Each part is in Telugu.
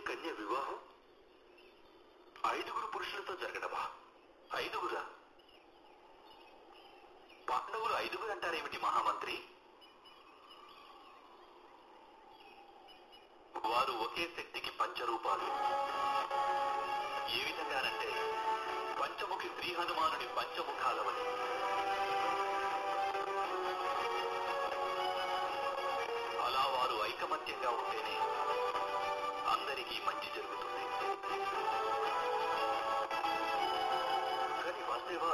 కన్య వివాహం ఐదుగురు పురుషులతో జరగడమా ఐదుగురా పాండవులు ఐదుగురు అంటారేమిటి మహామంత్రి వారు ఒకే శక్తికి పంచరూపాలు ఏ విధంగానంటే పంచముఖి శ్రీ హనుమానుని పంచముఖాల వలె అలా వారు ఐకమత్యంగా ఉంటేనే అందరికీ మంచి జరుగుతుంది కానీ వాసుదేవా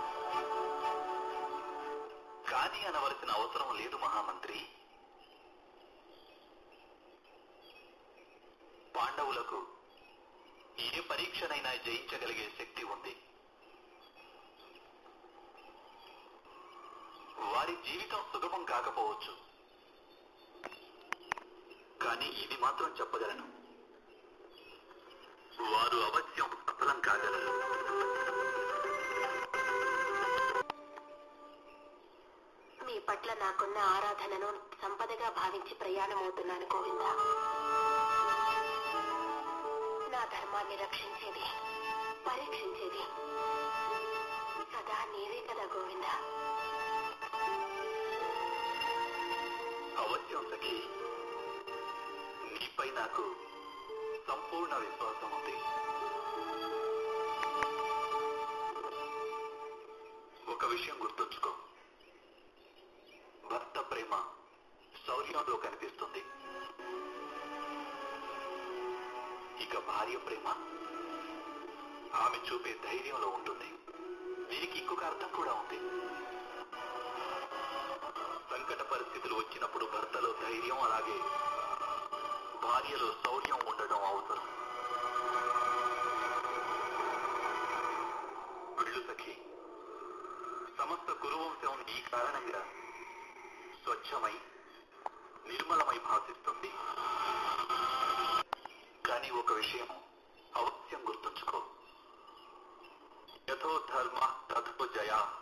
కానీ అనవలసిన అవసరం లేదు మహామంత్రి పాండవులకు ఏ పరీక్షనైనా జయించగలిగే శక్తి ఉంది వారి జీవితం సుగమం కాకపోవచ్చు కానీ ఇది మాత్రం చెప్పగలను వారు అవశ్యం సఫలం కాగలరు మీ పట్ల నాకున్న ఆరాధనను సంపదగా భావించి ప్రయాణమవుతున్నాను గోవింద నా ధర్మాన్ని రక్షించేది పరీక్షించేది సదా నీవే కదా గోవింద అవశ్యం సఖి నీపై నాకు సంపూర్ణ విశ్వాసం ఉంది ఒక విషయం గుర్తుంచుకో భర్త ప్రేమ శౌర్యంలో కనిపిస్తుంది ఇక భార్య ప్రేమ ఆమె చూపే ధైర్యంలో ఉంటుంది దీనికి ఇంకొక అర్థం కూడా ఉంది సంకట పరిస్థితులు వచ్చినప్పుడు భర్తలో ధైర్యం అలాగే భార్యలో శౌర్యం ఉండడం అవసరం వెళ్ళు సఖి సమస్త కురువంశం ఈ కారణంగా స్వచ్ఛమై నిర్మలమై భాసిస్తుంది కానీ ఒక విషయం అవశ్యం గుర్తుంచుకో యథో ధర్మ తథో జయా